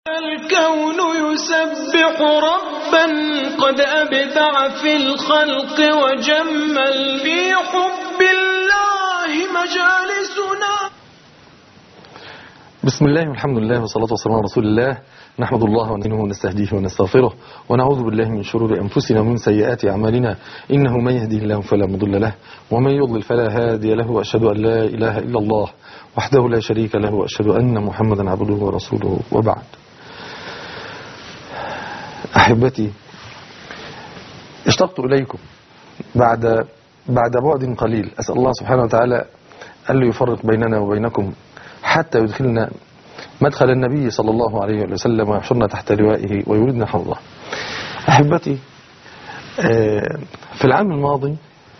الكون يسبح ربا قد أبدع في الخلق وجمل في حب الله مجالسنا بسم الله والحمد لله والصلاة والسلام على رسول الله نحمد الله ونستعينه ونستهديه ونستغفره ونعوذ بالله من شرور أنفسنا ومن سيئات أعمالنا إنه من يهديه الله فلا مضل له ومن يضلل فلا هادي له وأشهد أن لا إله إلا الله وحده لا شريك له وأشهد أن محمدا عبده ورسوله وبعد أحبتي اشتقت إليكم بعد بعد بعد قليل أسأل الله سبحانه وتعالى ألا يفرق بيننا وبينكم حتى يدخلنا مدخل النبي صلى الله عليه وسلم ويحشرنا تحت لوائه ويولدنا حوضه أحبتي في العام الماضي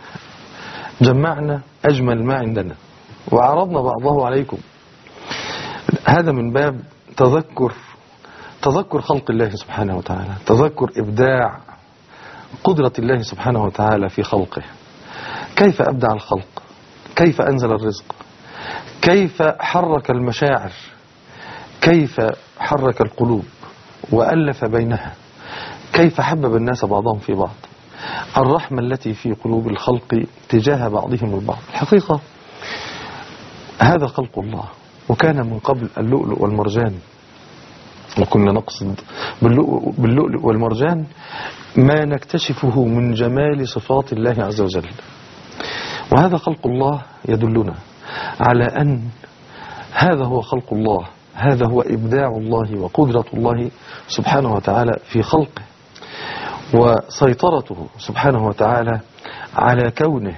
جمعنا أجمل ما عندنا وعرضنا بعضه عليكم هذا من باب تذكر تذكر خلق الله سبحانه وتعالى تذكر إبداع قدرة الله سبحانه وتعالى في خلقه كيف أبدع الخلق كيف أنزل الرزق كيف حرك المشاعر كيف حرك القلوب وألف بينها كيف حبب الناس بعضهم في بعض الرحمة التي في قلوب الخلق تجاه بعضهم البعض الحقيقة هذا خلق الله وكان من قبل اللؤلؤ والمرجان وكنا نقصد باللؤلؤ والمرجان ما نكتشفه من جمال صفات الله عز وجل وهذا خلق الله يدلنا على أن هذا هو خلق الله هذا هو إبداع الله وقدرة الله سبحانه وتعالى في خلقه وسيطرته سبحانه وتعالى على كونه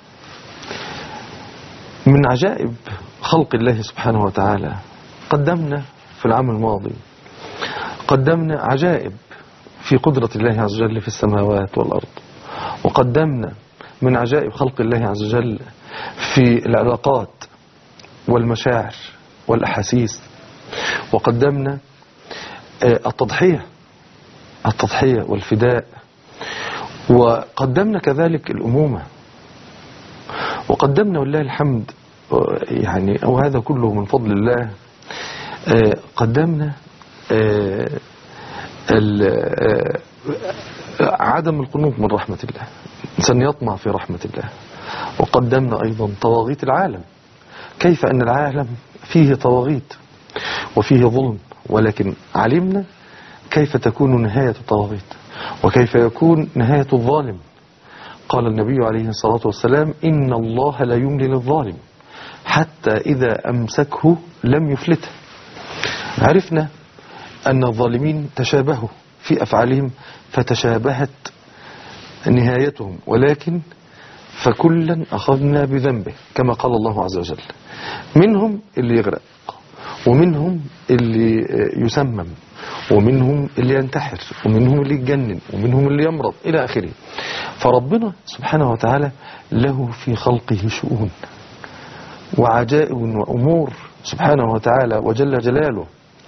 من عجائب خلق الله سبحانه وتعالى قدمنا في العام الماضي قدمنا عجائب في قدرة الله عز وجل في السماوات والأرض وقدمنا من عجائب خلق الله عز وجل في العلاقات والمشاعر والأحاسيس وقدمنا التضحية التضحية والفداء وقدمنا كذلك الأمومة وقدمنا والله الحمد يعني وهذا كله من فضل الله قدمنا عدم القنوط من رحمة الله إنسان يطمع في رحمة الله وقدمنا أيضا طواغيت العالم كيف أن العالم فيه طواغيت وفيه ظلم ولكن علمنا كيف تكون نهاية الطواغيت وكيف يكون نهاية الظالم قال النبي عليه الصلاة والسلام إن الله لا يملي للظالم حتى إذا أمسكه لم يفلته عرفنا أن الظالمين تشابهوا في أفعالهم فتشابهت نهايتهم ولكن فكلا أخذنا بذنبه كما قال الله عز وجل منهم اللي يغرق ومنهم اللي يسمم ومنهم اللي ينتحر ومنهم اللي يتجنن ومنهم اللي يمرض إلى آخره فربنا سبحانه وتعالى له في خلقه شؤون وعجائب وأمور سبحانه وتعالى وجل جلاله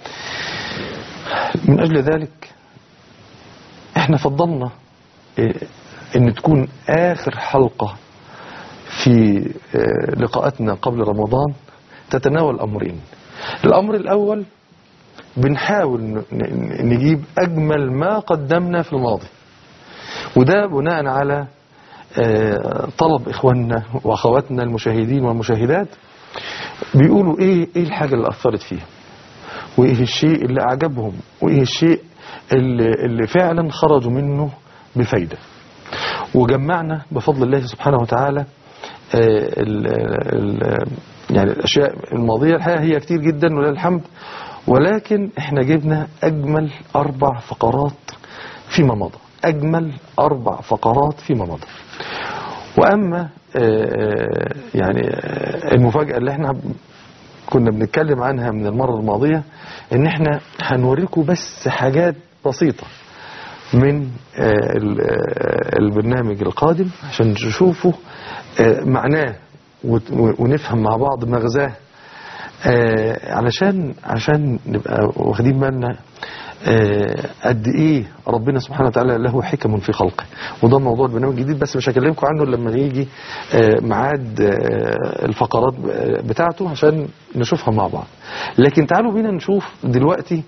من أجل ذلك احنا فضلنا ان تكون آخر حلقة في لقاءاتنا قبل رمضان تتناول أمرين الأمر الأول بنحاول نجيب أجمل ما قدمنا في الماضي وده بناء على طلب إخواننا وأخواتنا المشاهدين والمشاهدات بيقولوا إيه, إيه الحاجة اللي أثرت فيهم وإيه الشيء اللي أعجبهم وإيه الشيء اللي, اللي فعلا خرجوا منه بفايدة وجمعنا بفضل الله سبحانه وتعالى ال ال يعني الأشياء الماضية الحقيقة هي كتير جدا ولله الحمد ولكن احنا جبنا أجمل أربع فقرات فيما مضى أجمل أربع فقرات فيما مضى وأما يعني المفاجأة اللي احنا كنا بنتكلم عنها من المرة الماضية ان احنا هنوريكم بس حاجات بسيطة من البرنامج القادم عشان تشوفوا معناه ونفهم مع بعض مغزاه علشان عشان نبقى واخدين بالنا قد ايه ربنا سبحانه وتعالى له حكم في خلقه وده موضوع البرنامج الجديد بس مش هكلمكم عنه لما يجي ميعاد الفقرات بتاعته عشان نشوفها مع بعض لكن تعالوا بينا نشوف دلوقتي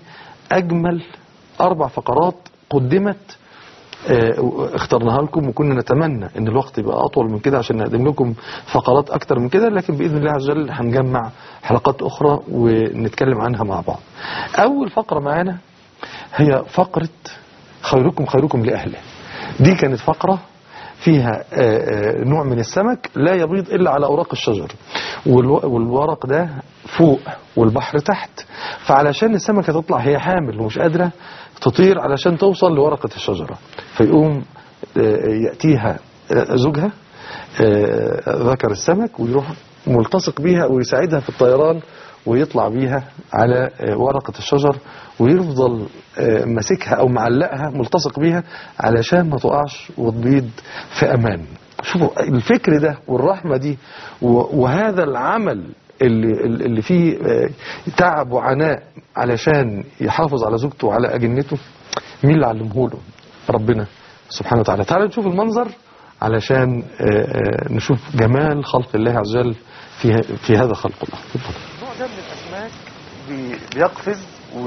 أجمل أربع فقرات قدمت آه، اخترناها لكم وكنا نتمنى ان الوقت يبقى اطول من كده عشان نقدم لكم فقرات اكتر من كده لكن باذن الله عز وجل هنجمع حلقات اخرى ونتكلم عنها مع بعض اول فقره معانا هي فقره خيركم خيركم لاهله دي كانت فقره فيها آه، آه، نوع من السمك لا يبيض إلا على أوراق الشجر والو- والورق ده فوق والبحر تحت فعلشان السمكة تطلع هي حامل ومش قادرة تطير علشان توصل لورقة الشجرة فيقوم آه، يأتيها آه، زوجها آه، ذكر السمك ويروح ملتصق بيها ويساعدها في الطيران ويطلع بيها على آه، ورقة الشجر ويفضل آه، ماسكها أو معلقها ملتصق بيها علشان ما تقعش وتبيض في أمان شوفوا الفكر ده والرحمة دي و- وهذا العمل اللي, اللي فيه آه، تعب وعناء علشان يحافظ على زوجته وعلى أجنته مين اللي علمه له ربنا سبحانه وتعالى تعالوا نشوف المنظر علشان آه، آه، نشوف جمال خلق الله عز وجل في في هذا خلق الله اتفضل. النوع ده من الاسماك بي- بيقفز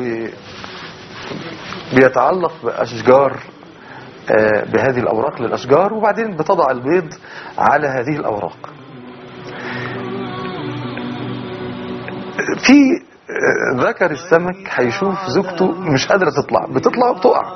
وبيتعلق باشجار آه، بهذه الاوراق للاشجار وبعدين بتضع البيض على هذه الاوراق في آه، ذكر السمك هيشوف زوجته مش قادره تطلع بتطلع وبتقع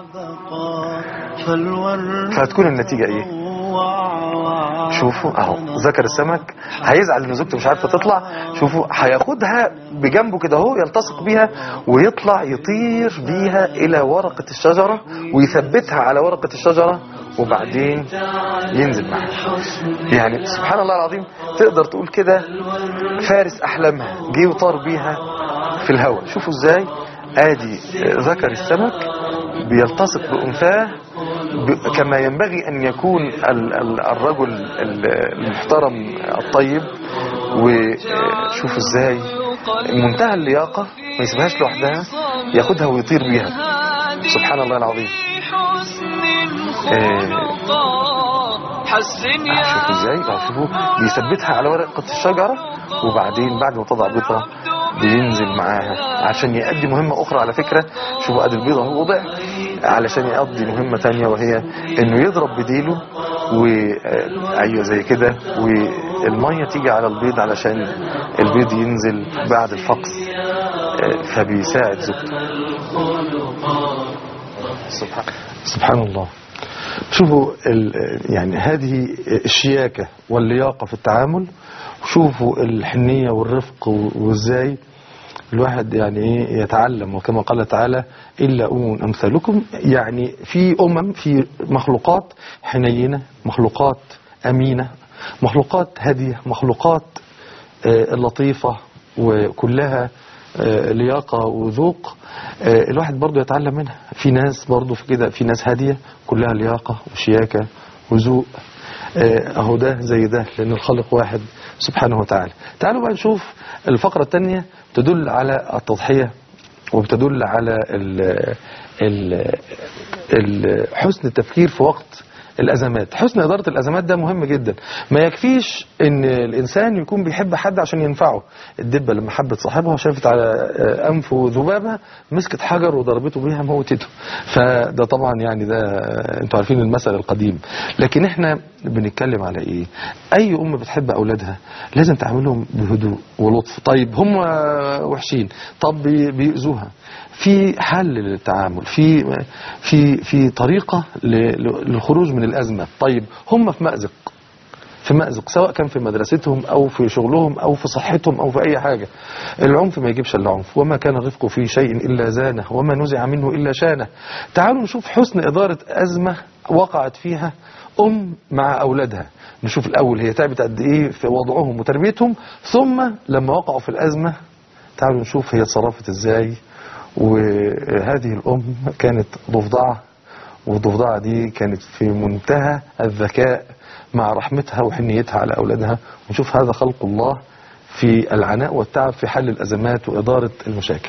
فهتكون النتيجه ايه شوفوا اهو ذكر السمك هيزعل ان زوجته مش عارفه تطلع شوفوا هياخدها بجنبه كده اهو يلتصق بيها ويطلع يطير بيها الى ورقه الشجره ويثبتها على ورقه الشجره وبعدين ينزل معاها يعني سبحان الله العظيم تقدر تقول كده فارس احلامها جه وطار بيها في الهواء شوفوا ازاي ادي ذكر السمك بيلتصق بانثاه ب- كما ينبغي أن يكون ال- ال- الرجل ال- المحترم الطيب وشوفوا ازاي منتهى اللياقة ما يسيبهاش لوحدها ياخدها ويطير بيها سبحان الله العظيم حسن يا شوفوا ازاي اه شوفوا بيثبتها على ورقة الشجرة وبعدين بعد ما تضع بيضها بينزل معاها عشان يؤدي مهمة أخرى على فكرة شوفوا ادي البيضة هو وضع علشان يقضي مهمة تانية وهي انه يضرب بديله و آه، ايوه زي كده والمية تيجي على البيض علشان البيض ينزل بعد الفقس آه، فبيساعد زوجته سبحان سبحان الله شوفوا ال- يعني هذه الشياكة واللياقة في التعامل وشوفوا الحنية والرفق و- وازاي الواحد يعني ايه يتعلم وكما قال تعالى إلا أمم أمثالكم يعني في أمم في مخلوقات حنينة مخلوقات أمينة مخلوقات هادية مخلوقات آه، لطيفة وكلها آه، لياقة وذوق آه، الواحد برضو يتعلم منها في ناس برضو في كده في ناس هادية كلها لياقة وشياكة وذوق آه، اهو ده زي ده لان الخالق واحد سبحانه وتعالى تعالوا بقى نشوف الفقرة الثانية تدل على التضحية وبتدل على ال ال ال حسن التفكير في وقت الأزمات حسن إدارة الأزمات ده مهم جدا ما يكفيش ان الإنسان يكون بيحب حد عشان ينفعه الدبة لما حبت صاحبها شافت على آه، أنفه ذبابة مسكت حجر وضربته بيها موتته فده طبعا يعني ده آه، انتوا عارفين المثل القديم لكن احنا بنتكلم على ايه اي ام بتحب اولادها لازم تعاملهم بهدوء ولطف طيب هم وحشين طب بي- بيأذوها في حل للتعامل في في في طريقة ل- للخروج من الأزمة طيب هم في مأزق في مأزق سواء كان في مدرستهم أو في شغلهم أو في صحتهم أو في أي حاجة العنف ما يجيبش إلا عنف وما كان الرفق في شيء إلا زانه وما نزع منه إلا شانه تعالوا نشوف حسن إدارة أزمة وقعت فيها أم مع أولادها نشوف الأول هي تعبت قد إيه في وضعهم وتربيتهم ثم لما وقعوا في الأزمة تعالوا نشوف هي اتصرفت إزاي وهذه الأم كانت ضفدعة والضفدعة دي كانت في منتهى الذكاء مع رحمتها وحنيتها على أولادها ونشوف هذا خلق الله في العناء والتعب في حل الأزمات وإدارة المشاكل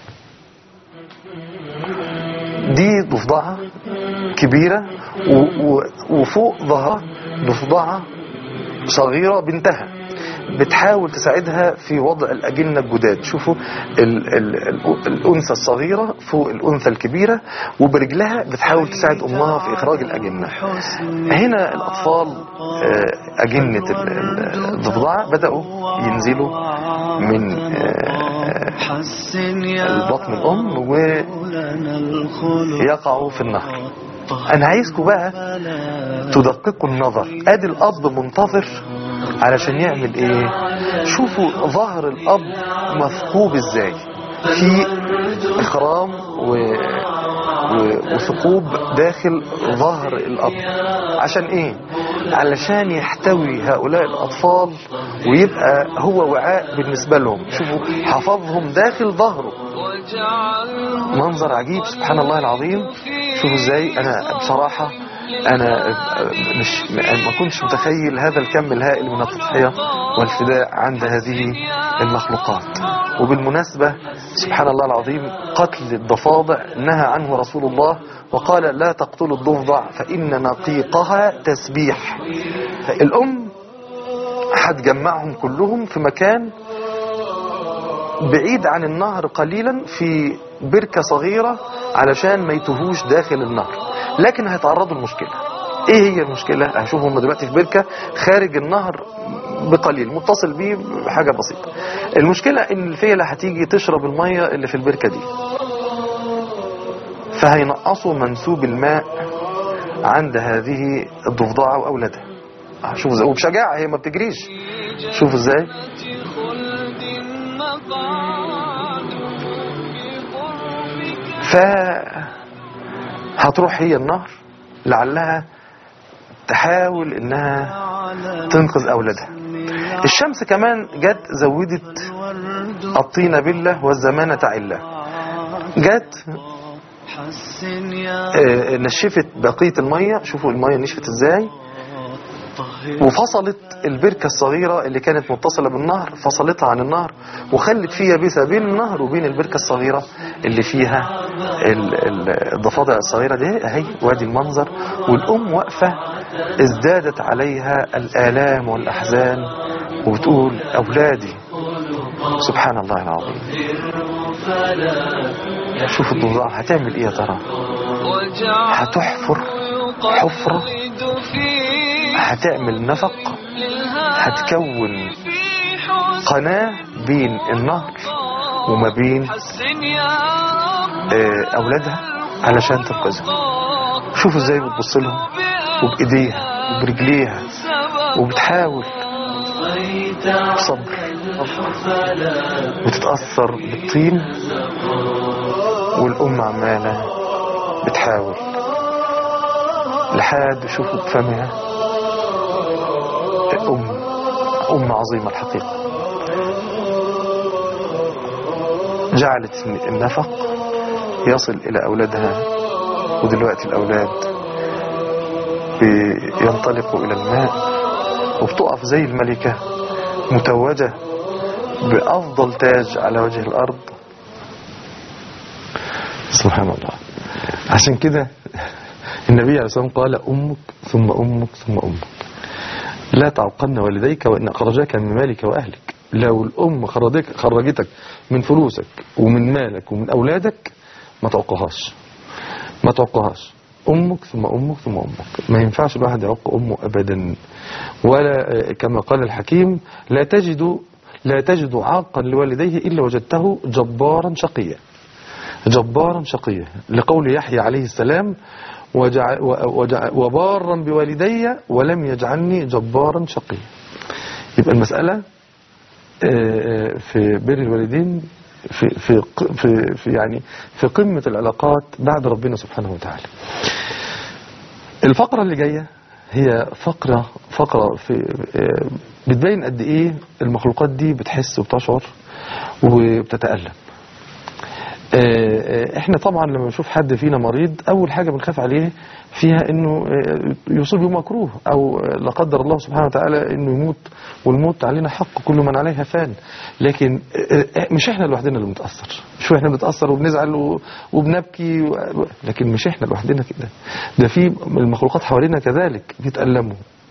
دي ضفدعة كبيرة و- و- وفوق ظهرها ضفدعة صغيرة بنتها بتحاول تساعدها في وضع الأجنة الجداد شوفوا ال ال ال الأنثى الصغيرة فوق الأنثى الكبيرة وبرجلها بتحاول تساعد أمها في إخراج الأجنة هنا الأطفال آه، أجنة ال- ال- الضفدعة بدأوا ينزلوا من آه، البطن الأم ويقعوا في النهر أنا عايزكم بقى تدققوا النظر ادي الاب منتظر علشان يعمل ايه شوفوا ظهر الاب مثقوب ازاي في اخرام و... و... وثقوب داخل ظهر الاب عشان ايه علشان يحتوي هؤلاء الاطفال ويبقى هو وعاء بالنسبة لهم شوفوا حفظهم داخل ظهره منظر عجيب سبحان الله العظيم شوفوا ازاي انا بصراحة انا مش ما كنتش متخيل هذا الكم الهائل من التضحية والفداء عند هذه المخلوقات وبالمناسبة سبحان الله العظيم قتل الضفادع نهى عنه رسول الله وقال لا تقتلوا الضفدع فإن نقيقها تسبيح الأم هتجمعهم كلهم في مكان بعيد عن النهر قليلا في بركة صغيرة علشان ما يتوهوش داخل النهر لكن هيتعرضوا لمشكلة ايه هي المشكلة هشوف هم دلوقتي في بركة خارج النهر بقليل متصل بيه بحاجة بسيطة المشكلة ان الفيلة هتيجي تشرب المية اللي في البركة دي فهينقصوا منسوب الماء عند هذه الضفدعة واولادها شوف ازاي وبشجاعة هي ما بتجريش شوف ازاي ف هتروح هي النهر لعلها تحاول انها تنقذ اولادها الشمس كمان جت زودت الطين بالله والزمانة عله جت آه، نشفت بقية المية شوفوا المية نشفت ازاي وفصلت البركة الصغيرة اللي كانت متصلة بالنهر فصلتها عن النهر وخلت فيها بيسة بين النهر وبين البركة الصغيرة اللي فيها ال- ال- الضفادع الصغيرة دي اهي وادي المنظر والأم واقفة ازدادت عليها الآلام والأحزان وبتقول أولادي سبحان الله العظيم شوف الضفدع هتعمل ايه يا ترى هتحفر حفرة هتعمل نفق هتكون قناة بين النهر وما بين آه، أولادها علشان تنقذهم شوفوا ازاي بتبص لهم وبإيديها وبرجليها وبتحاول بصبر وتتأثر بالطين والأم عمالة بتحاول لحد شوفوا بفمها أم أم عظيمة الحقيقة جعلت النفق يصل إلى أولادها ودلوقتي الأولاد بينطلقوا إلى الماء وبتقف زي الملكة متوجة بأفضل تاج على وجه الأرض سبحان الله عشان كده النبي عليه الصلاة والسلام قال أمك ثم أمك ثم أمك لا تعقن والديك وإن أخرجاك من مالك وأهلك لو الأم خرجك خرجتك من فلوسك ومن مالك ومن أولادك ما تعقهاش ما تعقهاش أمك ثم أمك ثم أمك ما ينفعش الواحد يعق أمه أبدا ولا آه، كما قال الحكيم لا تجد لا تجد عاقا لوالديه إلا وجدته جبارا شقيا جبارا شقيا لقول يحيى عليه السلام وجع وجع وبارا بوالدي ولم يجعلني جبارا شقيا يبقى المسألة آه، آه، في بر الوالدين في في ق- في في يعني في قمة العلاقات بعد ربنا سبحانه وتعالى. الفقرة اللي جاية هي فقرة فقرة في آه، بتبين قد ايه المخلوقات دي بتحس وبتشعر وبتتألم. آه، آه، احنا طبعا لما نشوف حد فينا مريض اول حاجة بنخاف عليه فيها انه آه، يصيبه مكروه او آه، لا قدر الله سبحانه وتعالى انه يموت والموت علينا حق كل من عليها فان لكن آه، آه، مش احنا لوحدنا اللي بنتاثر شو احنا بنتاثر وبنزعل و- وبنبكي و- لكن مش احنا لوحدنا كده ده في المخلوقات حوالينا كذلك بيتالموا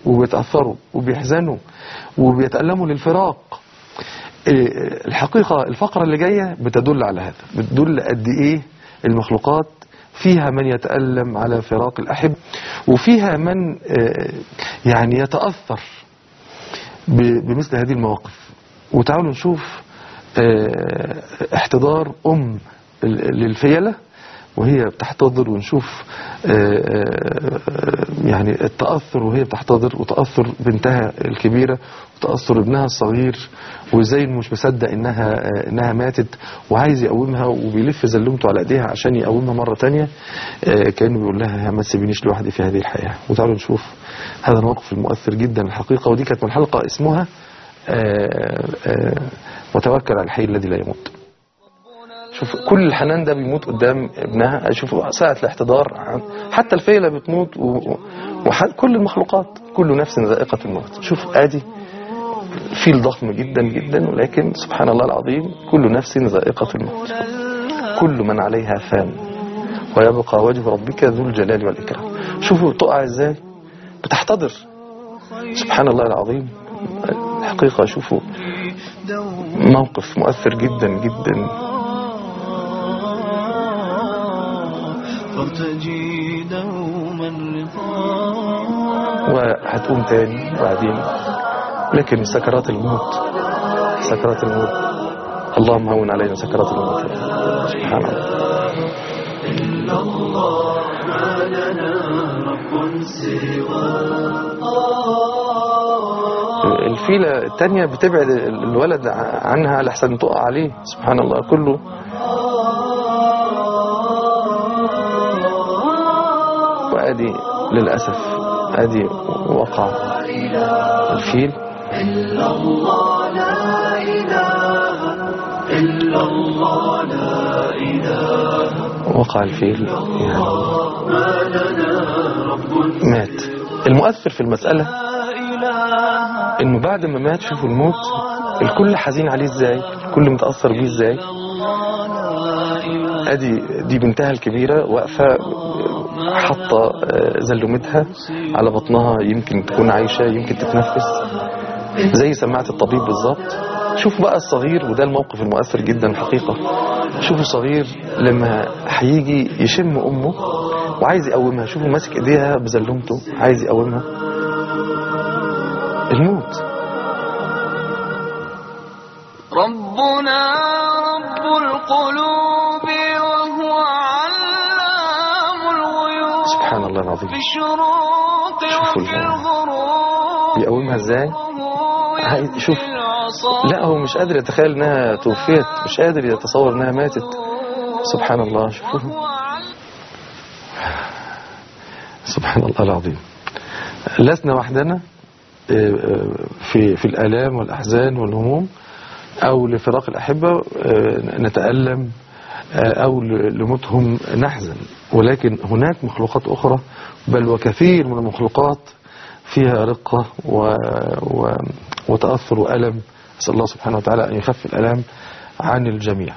وبيتأثروا وبيحزنوا وبيتألموا للفراق إيه، الحقيقة الفقرة اللي جاية بتدل على هذا بتدل قد إيه المخلوقات فيها من يتألم على فراق الأحب وفيها من آه، يعني يتأثر ب- بمثل هذه المواقف وتعالوا نشوف آه، احتضار أم ال- للفيلة وهي بتحتضر ونشوف آه، آه، يعني التأثر وهي بتحتضر وتأثر بنتها الكبيرة وتأثر ابنها الصغير وازاي إنه مش مصدق انها آه، انها ماتت وعايز يقومها وبيلف زلمته على ايديها عشان يقومها مرة تانية آه، كأنه بيقول لها ما تسيبينيش لوحدي في هذه الحياة وتعالوا نشوف هذا الموقف المؤثر جدا الحقيقة ودي كانت من حلقة اسمها آه، آه، وتوكل على الحي الذي لا يموت شوف كل الحنان ده بيموت قدام ابنها شوف ساعة الاحتضار حتى الفيلة بتموت و- وكل المخلوقات كل نفس ذائقة الموت شوف ادي فيل ضخم جدا جدا ولكن سبحان الله العظيم كل نفس ذائقة الموت كل من عليها فان ويبقى وجه ربك ذو الجلال والإكرام شوفوا تقع ازاي بتحتضر سبحان الله العظيم الحقيقة شوفوا موقف مؤثر جدا جدا فارتجي دوما رضا وهتقوم تاني بعدين لكن سكرات الموت سكرات الموت اللهم هون علينا سكرات الموت سبحان الله الفيلة التانية بتبعد الولد عنها لحسن تقع عليه سبحان الله كله وادي للأسف ادي وقع الفيل وقع الفيل يعني مات المؤثر في المسألة انه بعد ما مات شوفوا الموت الكل حزين عليه ازاي الكل متأثر بيه ازاي ادي دي بنتها الكبيرة واقفة حاطة آه، زلمتها على بطنها يمكن تكون عايشة يمكن تتنفس زي سماعة الطبيب بالظبط شوف بقى الصغير وده الموقف المؤثر جدا الحقيقة شوفوا الصغير لما هيجي يشم أمه وعايز يقومها شوفوا ماسك ايديها بزلمته عايز يقومها الموت ربنا رب القلوب وهو علام الغيوب سبحان الله العظيم في الشروق شوفوا وفي ال- الغروب بيقومها ازاي وهو عايز- يهدي شوف. العصا لا هو مش قادر يتخيل انها توفيت مش قادر يتصور انها ماتت سبحان الله شوفوا وهو علام سبحان الله العظيم لسنا وحدنا آه، آه، في في الآلام والأحزان والهموم أو لفراق الأحبة آه، نتألم آه، أو ل- لموتهم نحزن ولكن هناك مخلوقات أخرى بل وكثير من المخلوقات فيها رقة و... و... وتأثر وألم أسأل الله سبحانه وتعالى أن يخفف الألام عن الجميع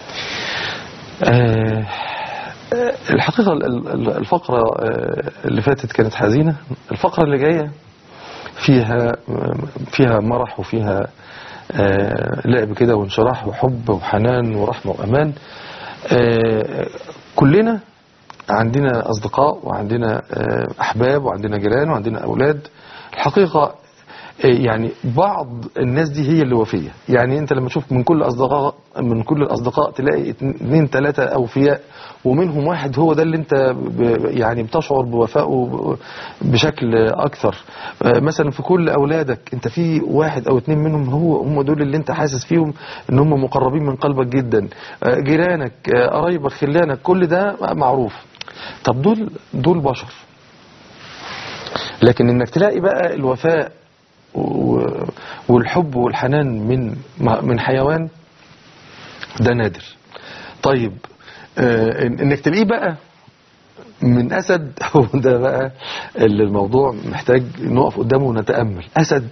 آه، آه، الحقيقة ال- ال- الفقرة آه، اللي فاتت كانت حزينة الفقرة اللي جاية فيها فيها مرح وفيها آه، لعب كده وانشراح وحب وحنان ورحمة وأمان آه، كلنا عندنا أصدقاء وعندنا آه، أحباب وعندنا جيران وعندنا أولاد الحقيقة آه، يعني بعض الناس دي هي اللي وفية يعني انت لما تشوف من كل أصدقاء من كل الأصدقاء تلاقي اثنين ثلاثة أوفياء ومنهم واحد هو ده اللي انت ب- يعني بتشعر بوفائه ب- بشكل أكثر آه، مثلا في كل أولادك انت في واحد أو اثنين منهم هو هم دول اللي انت حاسس فيهم ان هم مقربين من قلبك جدا آه، جيرانك آه، قرايبك خلانك كل ده معروف طب دول دول بشر لكن انك تلاقي بقى الوفاء و- والحب والحنان من من حيوان ده نادر طيب آه، إن- انك تلاقيه بقى من اسد هو ده بقى اللي الموضوع محتاج نقف قدامه ونتامل اسد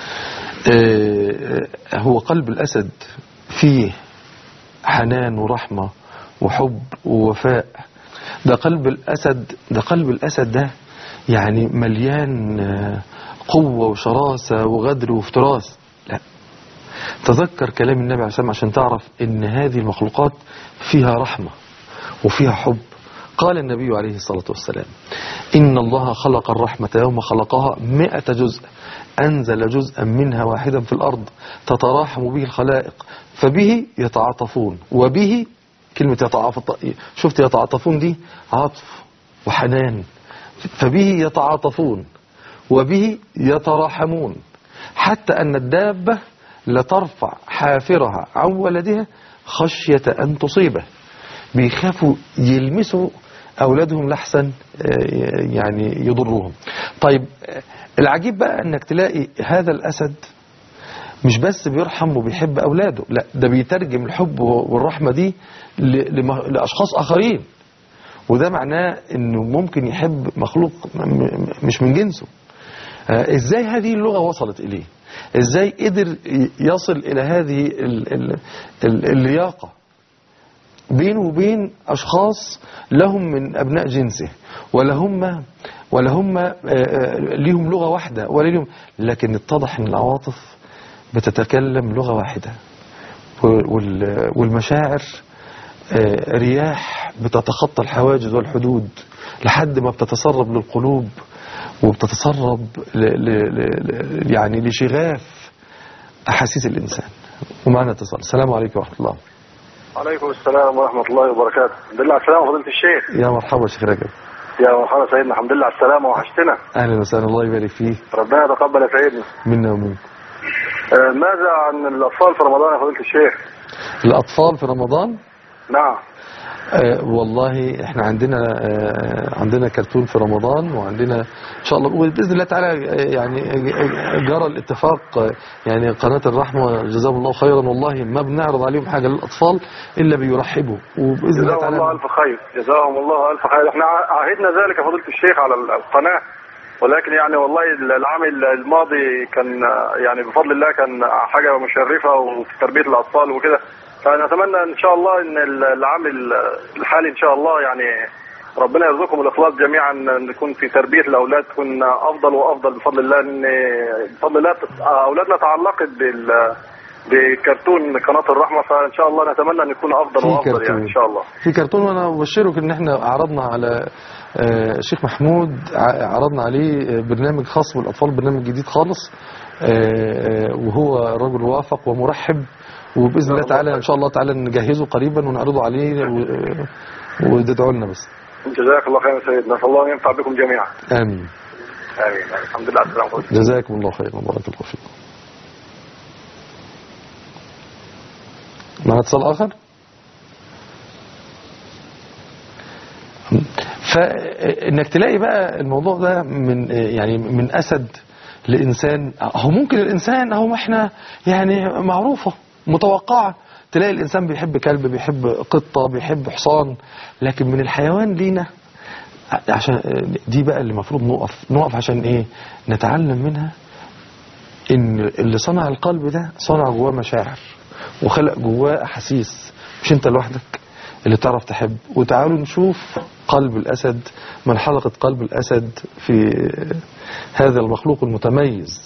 آه، هو قلب الاسد فيه حنان ورحمه وحب ووفاء ده قلب الاسد ده قلب الاسد ده يعني مليان آه، قوة وشراسة وغدر وافتراس لا تذكر كلام النبي عليه الصلاة والسلام عشان تعرف ان هذه المخلوقات فيها رحمة وفيها حب قال النبي عليه الصلاة والسلام إن الله خلق الرحمة يوم خلقها مئة جزء أنزل جزءا منها واحدا في الأرض تتراحم به الخلائق فبه يتعاطفون وبه كلمة يتعاطف شفت يتعاطفون دي عطف وحنان فبه يتعاطفون وبه يتراحمون حتى أن الدابة لترفع حافرها عن ولدها خشية أن تصيبه بيخافوا يلمسوا أولادهم لحسن آه، يعني يضروهم طيب آه، العجيب بقى أنك تلاقي هذا الأسد مش بس بيرحم وبيحب أولاده لا ده بيترجم الحب والرحمة دي ل- لم- لأشخاص آخرين وده معناه أنه ممكن يحب مخلوق م- م- مش من جنسه آه، ازاي هذه اللغة وصلت اليه ازاي قدر ي- يصل الى هذه ال ال ال اللياقة بينه وبين اشخاص لهم من ابناء جنسه ولا هم ولا هم آه، آه، ليهم لغة واحدة ولا ليهم لكن اتضح ان العواطف بتتكلم لغة واحدة وال- والمشاعر آه، رياح بتتخطى الحواجز والحدود لحد ما بتتسرب للقلوب وبتتسرب ل ل ل يعني لشغاف أحاسيس الإنسان ومعنا اتصال السلام عليكم ورحمة الله عليكم السلام ورحمة الله وبركاته الحمد لله على السلامة فضيلة الشيخ يا مرحبا شيخ رجب يا مرحبا سيدنا الحمد لله على السلامة وحشتنا أهلا وسهلا الله يبارك فيك ربنا يتقبل يا سيدنا منا ومنكم آه، ماذا عن الأطفال في رمضان يا فضيلة الشيخ الأطفال في رمضان نعم آه والله احنا عندنا آه عندنا كرتون في رمضان وعندنا ان شاء الله وباذن الله تعالى آه، يعني آه، جرى الاتفاق آه، يعني قناه الرحمه جزاهم الله خيرا والله ما بنعرض عليهم حاجه للاطفال الا بيرحبوا وباذن الله جزاهم تعالى الله ألف خير جزاهم الله ألف خير احنا ع- عهدنا ذلك يا فضيلة الشيخ على ال- القناة ولكن يعني والله ال- العام ال- الماضي كان آه، يعني بفضل الله كان حاجة مشرفة وفي تربية الأطفال وكده فنتمنى إن شاء الله إن ال- العام ال- الحالي إن شاء الله يعني ربنا يرزقكم الإخلاص جميعا أن نكون في تربية الأولاد تكون أفضل وأفضل بفضل الله إن بفضل الله تت- أولادنا تعلقت بال بكرتون قناة الرحمة فإن شاء الله نتمنى أن يكون أفضل في وأفضل كرتون. يعني إن شاء الله في كرتون وانا ابشرك ان احنا عرضنا على آه، الشيخ محمود ع- عرضنا عليه آه، برنامج خاص بالاطفال برنامج جديد خالص آه، آه، وهو رجل وافق ومرحب وباذن الله تعالى ان شاء الله تعالى نجهزه قريبا ونعرضه عليه و- وتدعوا لنا بس جزاك الله خيرا سيدنا فالله ينفع بكم جميعا امين امين الحمد لله على السلامه جزاكم الله خيرا بارك الله فيكم معنا اتصال اخر فانك تلاقي بقى الموضوع ده من يعني من اسد لانسان هو ممكن الانسان هو احنا يعني معروفه متوقعه تلاقي الانسان بيحب كلب بيحب قطه بيحب حصان لكن من الحيوان لينا عشان دي بقى اللي المفروض نقف نقف عشان ايه نتعلم منها ان اللي صنع القلب ده صنع جواه مشاعر وخلق جواه احاسيس مش انت لوحدك اللي تعرف تحب وتعالوا نشوف قلب الاسد من حلقة قلب الاسد في هذا المخلوق المتميز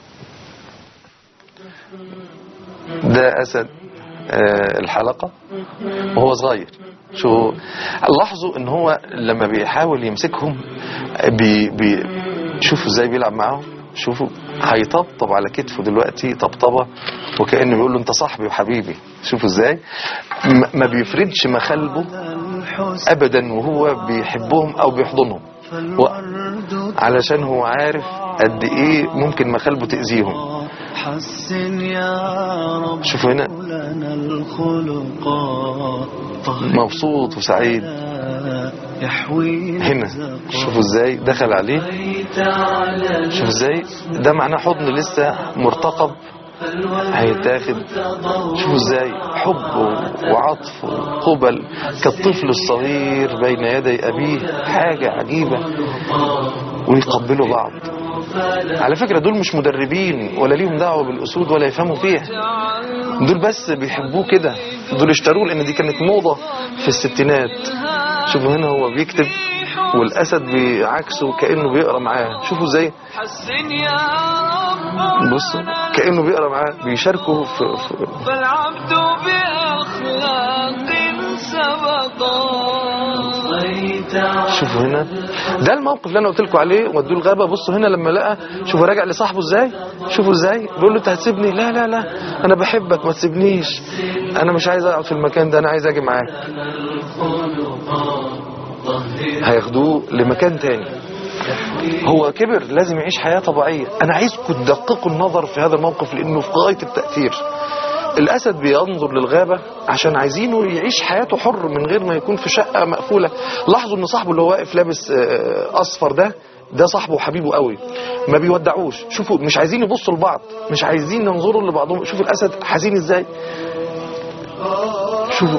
ده اسد آه، الحلقة وهو صغير شو لاحظوا ان هو لما بيحاول يمسكهم بي بي شوفوا ازاي بيلعب معاهم شوفوا هيطبطب على كتفه دلوقتي طبطبه وكانه بيقول له انت صاحبي وحبيبي شوفوا ازاي م- ما بيفردش مخالبه ابدا وهو بيحبهم او بيحضنهم و- علشان هو عارف قد ايه ممكن مخالبه تاذيهم حسن يا رب شوفوا هنا لنا الخلقا مبسوط وسعيد يحوي هنا شوفوا ازاي دخل عليه شوف ازاي ده معناه حضن لسه مرتقب هيتاخد شوفوا ازاي حب وعطف وقبل كالطفل الصغير بين يدي ابيه حاجة عجيبة ويقبلوا بعض على فكرة دول مش مدربين ولا ليهم دعوة بالأسود ولا يفهموا فيها دول بس بيحبوه كده دول اشتروه لأن دي كانت موضة في الستينات شوفوا هنا هو بيكتب والاسد بعكسه كانه بيقرا معاه شوفوا ازاي حسن يا رب بصوا كانه بيقرا معاه بيشاركوا في, في فالعبد بأخلاق سبقا شوفوا هنا ده الموقف اللي انا قلت لكم عليه ودوه الغابه بصوا هنا لما لقى شوفوا راجع لصاحبه ازاي شوفوا ازاي بيقول له انت هتسيبني لا لا لا انا بحبك ما تسيبنيش انا مش عايز اقعد في المكان ده انا عايز اجي معاك هياخدوه لمكان تاني هو كبر لازم يعيش حياة طبيعية أنا عايزكم تدققوا النظر في هذا الموقف لأنه في غاية التأثير الأسد بينظر للغابة عشان عايزينه يعيش حياته حر من غير ما يكون في شقة مقفولة لاحظوا إن صاحبه اللي هو واقف لابس آه، أصفر ده ده صاحبه وحبيبه قوي ما بيودعوش شوفوا مش عايزين يبصوا لبعض مش عايزين ينظروا لبعضهم شوفوا الأسد حزين إزاي شوفوا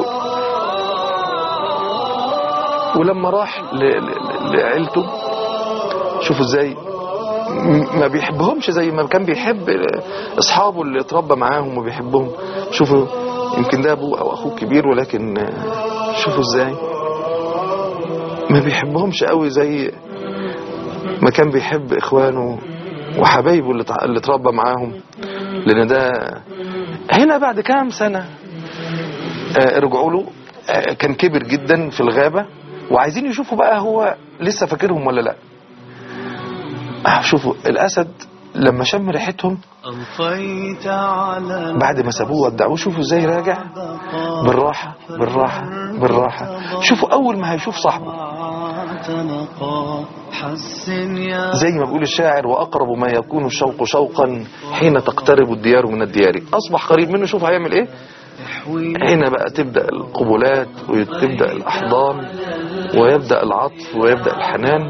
ولما راح ل- ل- لعيلته شوفوا ازاي م- ما بيحبهمش زي ما كان بيحب اصحابه اللي اتربى معاهم وبيحبهم شوفوا يمكن ده ابوه او اخوه كبير ولكن آه، شوفوا ازاي ما بيحبهمش قوي زي ما كان بيحب اخوانه وحبايبه اللي اتع- اللي اتربى معاهم لان ده هنا بعد كام سنه آه، رجعوا له آه، كان كبر جدا في الغابة وعايزين يشوفوا بقى هو لسه فاكرهم ولا لا آه، شوفوا الأسد لما شم ريحتهم أضفيت على بعد ما سابوه ودعوه شوفوا ازاي راجع بالراحة بالراحة بالراحة شوفوا أول ما هيشوف صاحبه تنقى حسن يا زي ما بيقول الشاعر وأقرب ما يكون الشوق شوقا حين تقترب الديار من الديار أصبح قريب منه شوف هيعمل إيه يحوي هنا بقى تبدأ القبلات وتبدأ الأحضان ويبدأ العطف ويبدأ الحنان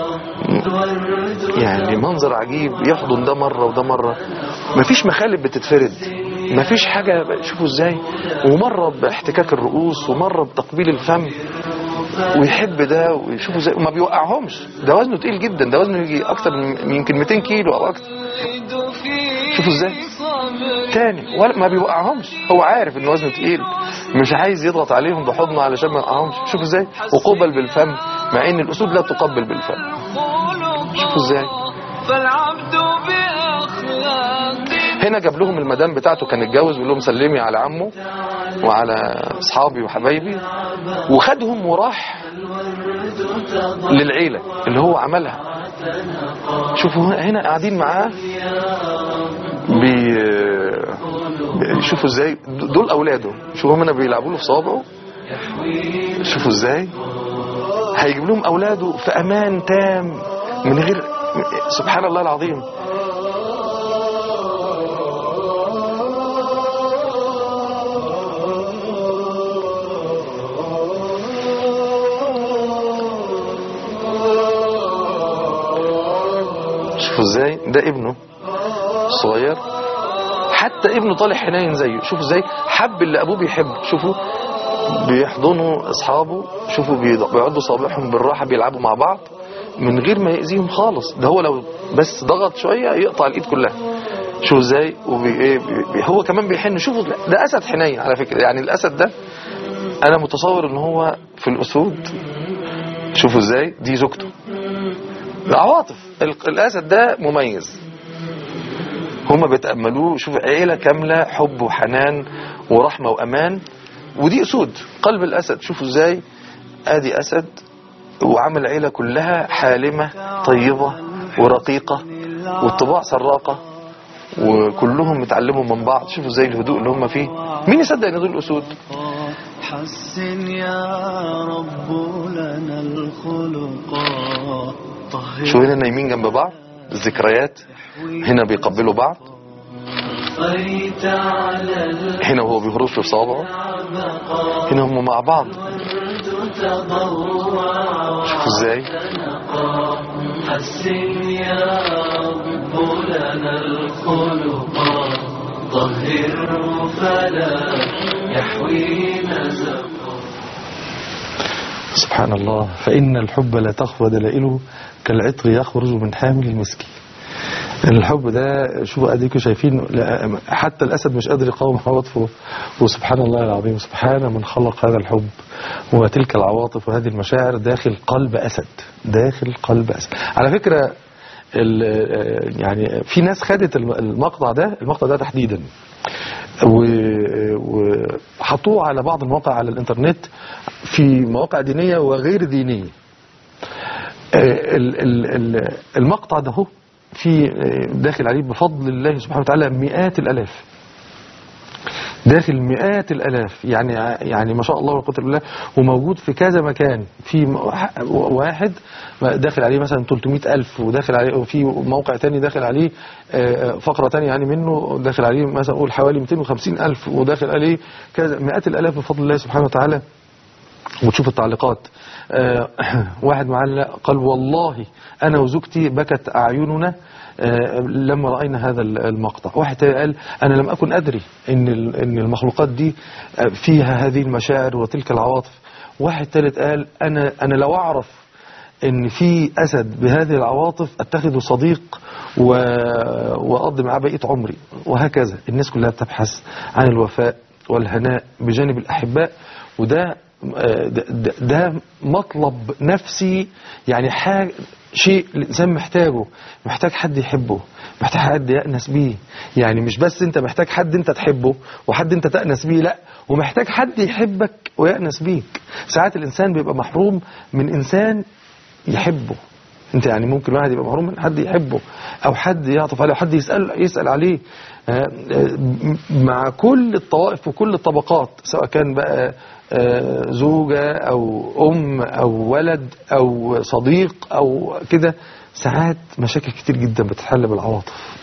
يعني منظر عجيب يحضن ده مرة وده مرة مفيش مخالب بتتفرد مفيش حاجة شوفوا ازاي ومرة باحتكاك الرؤوس ومرة بتقبيل الفم ويحب ده ويشوفوا ازاي وما بيوقعهمش ده وزنه تقيل جدا ده وزنه يجي اكتر من من يمكن 200 كيلو او اكتر شوفوا ازاي تاني ولا ما بيوقعهمش هو عارف ان وزنه تقيل مش عايز يضغط عليهم بحضنه علشان ما يوقعهمش شوفوا ازاي وقبل بالفم مع ان الاسود لا تقبل بالفم شوفوا ازاي فالعبد بأخلاق هنا جاب لهم المدام بتاعته كان اتجوز بيقول لهم سلمي على عمه وعلى اصحابي وحبايبي وخدهم وراح للعيله اللي هو عملها شوفوا هنا قاعدين معاه بي بي- شوفوا ازاي دول اولاده شوفوا هنا بيلعبوا له في صوابعه شوفوا ازاي هيجيب لهم اولاده في امان تام من غير سبحان الله العظيم شوفوا ازاي ده ابنه صغير حتى ابنه طالع حنين زيه شوفوا ازاي حب اللي ابوه بيحبه شوفوا بيحضنوا اصحابه شوفوا بيض- بيقعدوا صابعهم بالراحه بيلعبوا مع بعض من غير ما يأذيهم خالص ده هو لو بس ضغط شويه يقطع الايد كلها شوفوا ازاي وبي إيه بي بي- هو كمان بيحن شوفوا ده اسد حنين على فكره يعني الاسد ده انا متصور ان هو في الاسود شوفوا ازاي دي زوجته العواطف ال- الاسد ده مميز هما بيتأملوه شوف عيلة كاملة حب وحنان ورحمة وأمان ودي أسود قلب الأسد شوفوا ازاي ادي أسد وعمل عيلة كلها حالمة طيبة ورقيقة والطباع سراقة وكلهم متعلموا من بعض شوفوا ازاي الهدوء اللي هم فيه مين يصدق ان دول أسود حسن يا رب لنا الخلقا طهر شو هنا نايمين جنب بعض الذكريات هنا بيقبلوا بعض أضفيت على هنا وهو بيهرش في صوابعه هنا هم مع بعض شوفوا ازاي حسن يا رب لنا الخلقا طهره فلا يحوي نزقا سبحان الله فإن الحب لا تخفى دلائله كالعطر يخرج من حامل المسك الحب ده شوفوا اديكم شايفين لا، حتى الاسد مش قادر يقاوم عواطفه وسبحان الله العظيم سبحان من خلق هذا الحب وتلك العواطف وهذه المشاعر داخل قلب اسد داخل قلب اسد على فكره ال- يعني في ناس خدت الم- المقطع ده المقطع ده تحديدا و- وحطوه على بعض المواقع على الانترنت في مواقع دينيه وغير دينيه ال- ال- ال- المقطع ده هو في داخل عليه بفضل الله سبحانه وتعالى مئات الالاف داخل مئات الالاف يعني يعني ما شاء الله ولا قوه الا بالله وموجود في كذا مكان في م- واحد داخل عليه مثلا 300 الف وداخل عليه وفي موقع تاني داخل عليه آه، فقره تانية يعني منه داخل عليه مثلا قول حوالي 250 الف وداخل عليه كذا مئات الالاف بفضل الله سبحانه وتعالى وتشوف التعليقات آه، واحد معلق قال والله أنا وزوجتي بكت أعيننا آه، لما رأينا هذا المقطع واحد تاني قال أنا لم أكن أدري إن ال- إن المخلوقات دي آه، فيها هذه المشاعر وتلك العواطف واحد ثالث قال أنا أنا لو أعرف ان في اسد بهذه العواطف اتخذه صديق و... واقضي معاه بقيه عمري وهكذا الناس كلها بتبحث عن الوفاء والهناء بجانب الاحباء وده آه، ده, ده, ده مطلب نفسي يعني حاجة شيء الانسان محتاجه محتاج حد يحبه محتاج حد يأنس بيه يعني مش بس انت محتاج حد انت تحبه وحد انت تأنس بيه لا ومحتاج حد يحبك ويأنس بيك ساعات الانسان بيبقى محروم من انسان يحبه انت يعني ممكن واحد يبقى محروم من حد يحبه او حد يعطف عليه او حد يسال يسال عليه آه، آه، مع كل الطوائف وكل الطبقات سواء كان بقى آه، زوجه او ام او ولد او صديق او كده ساعات مشاكل كتير جدا بتتحل بالعواطف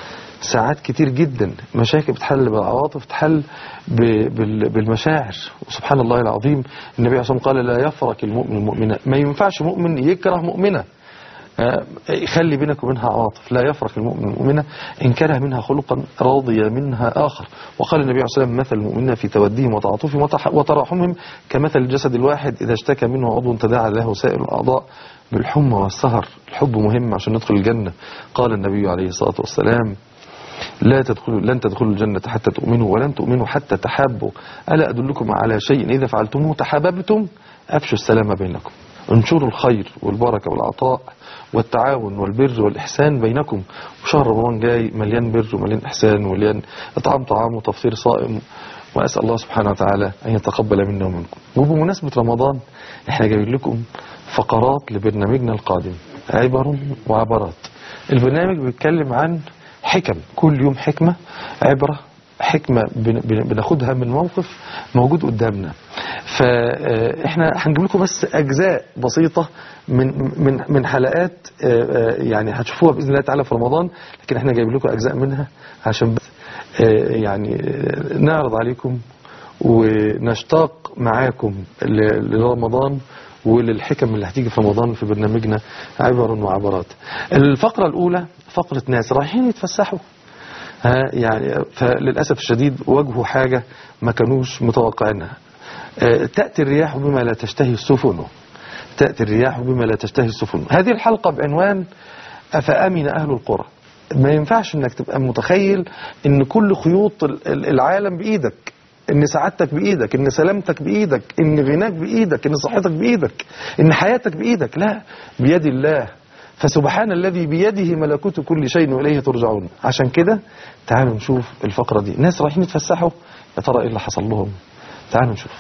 ساعات كتير جدا مشاكل بتحل بالعواطف تحل ب- بال- بالمشاعر وسبحان الله العظيم النبي عليه الصلاة والسلام قال لا يفرق المؤمن المؤمنة ما ينفعش مؤمن يكره مؤمنة آه، يخلي بينك وبينها عواطف لا يفرق المؤمن المؤمنة إن كره منها خلقا راضي منها آخر وقال النبي عليه الصلاة والسلام مثل المؤمنين في توديهم وتعاطفهم وتح- وتراحمهم كمثل الجسد الواحد إذا اشتكى منه عضو تداعى له سائر الأعضاء بالحمى والسهر الحب مهم عشان ندخل الجنة قال النبي عليه الصلاة والسلام لا تدخلوا لن تدخلوا الجنة حتى تؤمنوا ولن تؤمنوا حتى تحابوا ألا أدلكم على شيء إذا فعلتموه تحاببتم أفشوا السلام بينكم انشروا الخير والبركة والعطاء والتعاون والبر والإحسان بينكم وشهر رمضان جاي مليان بر ومليان إحسان ومليان إطعام طعام وتفطير صائم وأسأل الله سبحانه وتعالى أن يتقبل منا ومنكم وبمناسبة رمضان احنا جايبين لكم فقرات لبرنامجنا القادم عبر وعبرات البرنامج بيتكلم عن حكم كل يوم حكمة عبرة حكمة بن- بن- بناخدها من موقف موجود قدامنا فاحنا هنجيب لكم بس اجزاء بسيطة من من من حلقات آه، آه، يعني هتشوفوها باذن الله تعالى في رمضان لكن احنا جايبين لكم اجزاء منها عشان بس آه، يعني آه، نعرض عليكم ونشتاق معاكم ل- لرمضان وللحكم اللي هتيجي في رمضان في برنامجنا عبر وعبرات الفقرة الأولى فقرة ناس رايحين يتفسحوا ها يعني فللأسف الشديد واجهوا حاجة ما كانوش متوقعينها آه، تأتي الرياح بما لا تشتهي السفن تأتي الرياح بما لا تشتهي السفن هذه الحلقة بعنوان أفأمن أهل القرى ما ينفعش انك تبقى متخيل ان كل خيوط ال- ال- العالم بإيدك ان سعادتك بإيدك ان سلامتك بإيدك ان غناك بإيدك ان صحتك بإيدك ان حياتك بإيدك لا بيد الله فسبحان الذي بيده ملكوت كل شيء وإليه ترجعون عشان كده تعالوا نشوف الفقرة دي ناس رايحين يتفسحوا يا ترى ايه اللي حصل لهم تعالوا نشوف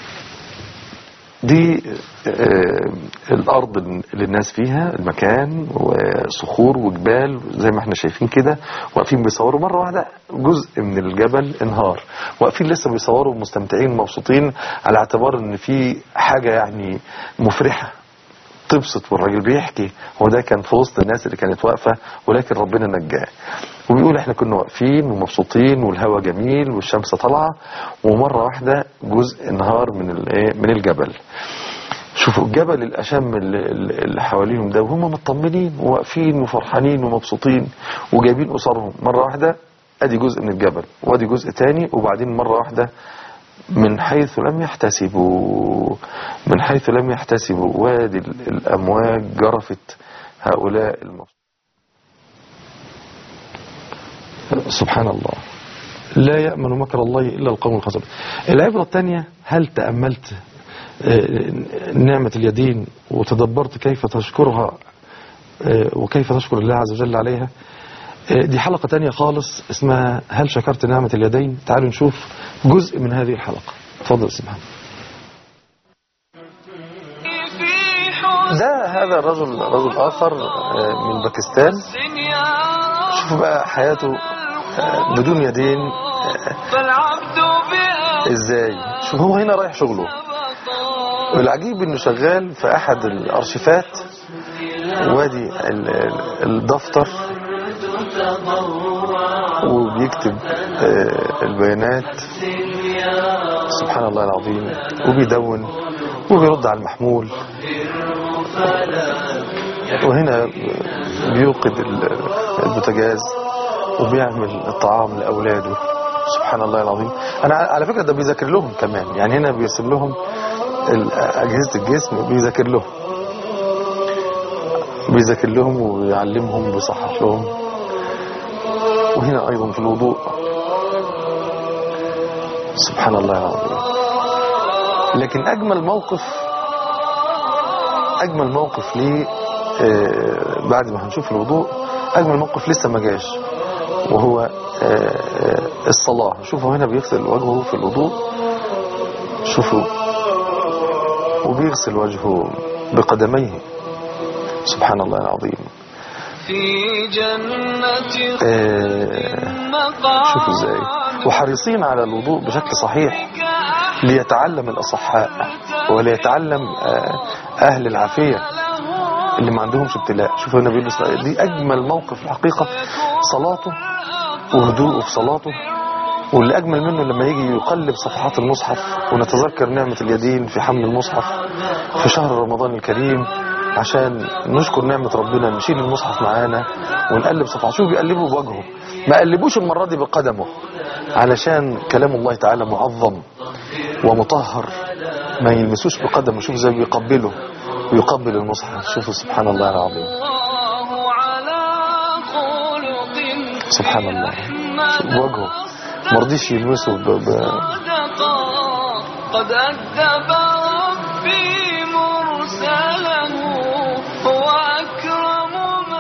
دي آه، الأرض اللي الناس فيها المكان وصخور وجبال زي ما احنا شايفين كده واقفين بيصوروا مرة واحدة جزء من الجبل انهار واقفين لسه بيصوروا مستمتعين مبسوطين على اعتبار ان في حاجة يعني مفرحة تبسط والراجل بيحكي هو ده كان في وسط الناس اللي كانت واقفة ولكن ربنا نجاه وبيقول احنا كنا واقفين ومبسوطين والهواء جميل والشمس طالعة ومرة واحدة جزء انهار من الايه من الجبل شوفوا الجبل الأشم اللي, اللي حواليهم ده وهم مطمنين وواقفين وفرحانين ومبسوطين وجايبين أسرهم مرة واحدة أدي جزء من الجبل وأدي جزء تاني وبعدين مرة واحدة من حيث لم يحتسبوا من حيث لم يحتسبوا وادي ال- الأمواج جرفت هؤلاء المبسوطين سبحان الله لا يأمن مكر الله إلا القوم الخاسرون العبرة الثانية هل تأملت آه، نعمة اليدين وتدبرت كيف تشكرها آه، وكيف تشكر الله عز وجل عليها آه، دي حلقة تانية خالص اسمها هل شكرت نعمة اليدين تعالوا نشوف جزء من هذه الحلقة تفضل سبحان في حسن ده هذا الرجل رجل آخر آه، من باكستان يا شوفوا بقى حياته آه، بدون يدين آه، فالعبد بأخلاق ازاي شوف هو هنا رايح شغله والعجيب انه شغال في احد الارشيفات وادي ال- ال- الدفتر وبيكتب آه، البيانات سبحان الله العظيم وبيدون وبيرد على المحمول وهنا بيوقد ال- البوتاجاز وبيعمل الطعام لأولاده سبحان الله العظيم أنا على فكرة ده بيذاكر لهم كمان يعني هنا بيرسم لهم ال- أجهزة الجسم بيذاكر لهم بيذاكر لهم ويعلمهم ويصحح لهم وهنا أيضا في الوضوء سبحان الله العظيم لكن أجمل موقف أجمل موقف ليه آه، بعد ما هنشوف الوضوء أجمل موقف لسه ما جاش وهو آه، آه، الصلاة شوفوا هنا بيغسل وجهه في الوضوء شوفوا وبيغسل وجهه بقدميه سبحان الله العظيم في جنة آه، مقام شوفوا ازاي وحريصين على الوضوء بشكل صحيح ليتعلم الأصحاء وليتعلم آه، أهل العافية اللي ما عندهمش ابتلاء شوفوا هنا بيلبس دي أجمل موقف الحقيقة صلاته وهدوءه في صلاته واللي أجمل منه لما يجي يقلب صفحات المصحف ونتذكر نعمة اليدين في حمل المصحف في شهر رمضان الكريم عشان نشكر نعمة ربنا نشيل المصحف معانا ونقلب صفحات شوف بيقلبه بوجهه ما قلبوش المرة دي بقدمه علشان كلام الله تعالى معظم ومطهر ما يلمسوش بقدمه شوف زي بيقبله ويقبل المصحف شوفوا سبحان الله العظيم الله على خلق سبحان الله شوف بوجهه مرضيش يلمسه ب... ب... صدقا قد أدب ربي مرسله هو أكرم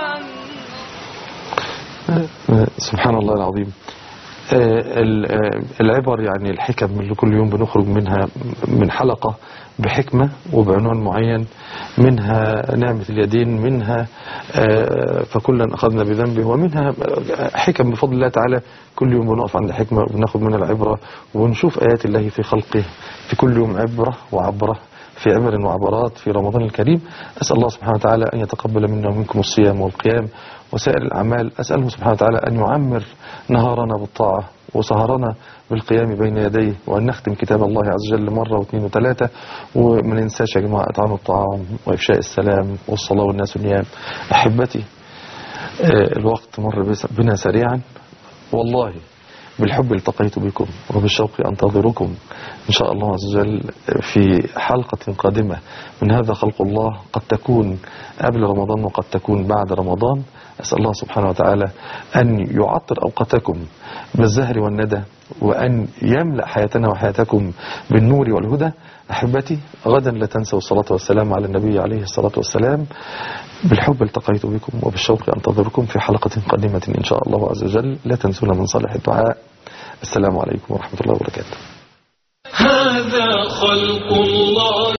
من سبحان الله العظيم آه، ال- آه، العبر يعني الحكم اللي كل يوم بنخرج منها من حلقة بحكمة وبعنوان معين منها نعمة اليدين منها آه، فكلا أخذنا بذنبه ومنها آه، حكم بفضل الله تعالى كل يوم بنقف عند حكمة وبناخد منها العبرة ونشوف آيات الله في خلقه في كل يوم عبرة وعبرة في عبر وعبرات في رمضان الكريم أسأل الله سبحانه وتعالى أن يتقبل منا ومنكم الصيام والقيام وسائر الأعمال أسأله سبحانه وتعالى أن يعمر نهارنا بالطاعة وسهرنا بالقيام بين يديه وأن نختم كتاب الله عز وجل مرة واثنين وثلاثة وما ننساش يا جماعة إطعام الطعام وإفشاء السلام والصلاة والناس نيام أحبتي آه، الوقت مر بس- بنا سريعا والله بالحب التقيت بكم وبالشوق أنتظركم إن شاء الله عز وجل في حلقة قادمة من هذا خلق الله قد تكون قبل رمضان وقد تكون بعد رمضان أسأل الله سبحانه وتعالى أن يعطر أوقاتكم بالزهر والندى وأن يملأ حياتنا وحياتكم بالنور والهدى أحبتي غدا لا تنسوا الصلاة والسلام على النبي عليه الصلاة والسلام بالحب التقيت بكم وبالشوق أنتظركم في حلقة قادمة إن شاء الله عز وجل لا تنسونا من صالح الدعاء السلام عليكم ورحمة الله وبركاته هذا خلق الله